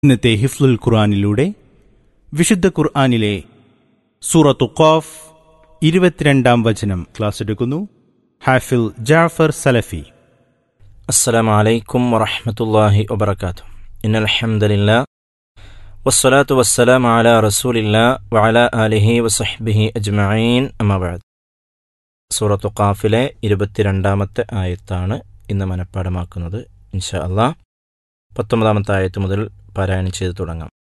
ഇന്നത്തെ ഹിഫ്ലുൽ ഖുർആാനിലൂടെ വിശുദ്ധ ഖുർആാനിലെ സൂറത്തു ഖാഫ് ഇരുപത്തിരണ്ടാം വചനം ക്ലാസ് എടുക്കുന്നു ഹാഫിൽ ജാഫർ സലഫി السلام عليكم ورحمة الله وبركاته إن الحمد لله والصلاة والسلام على رسول الله وعلى آله وصحبه أجمعين أما بعد സൂറത്തു ഖാഫിലെ ഇരുപത്തിരണ്ടാമത്തെ ആയത്താണ് ഇന്ന് മനഃപ്പാടമാക്കുന്നത് ഇൻഷാ അള്ളാഹ് പത്തൊമ്പതാമത്തെ ആയത്ത് മുതൽ പാരായണം ചെയ്തു തുടങ്ങാം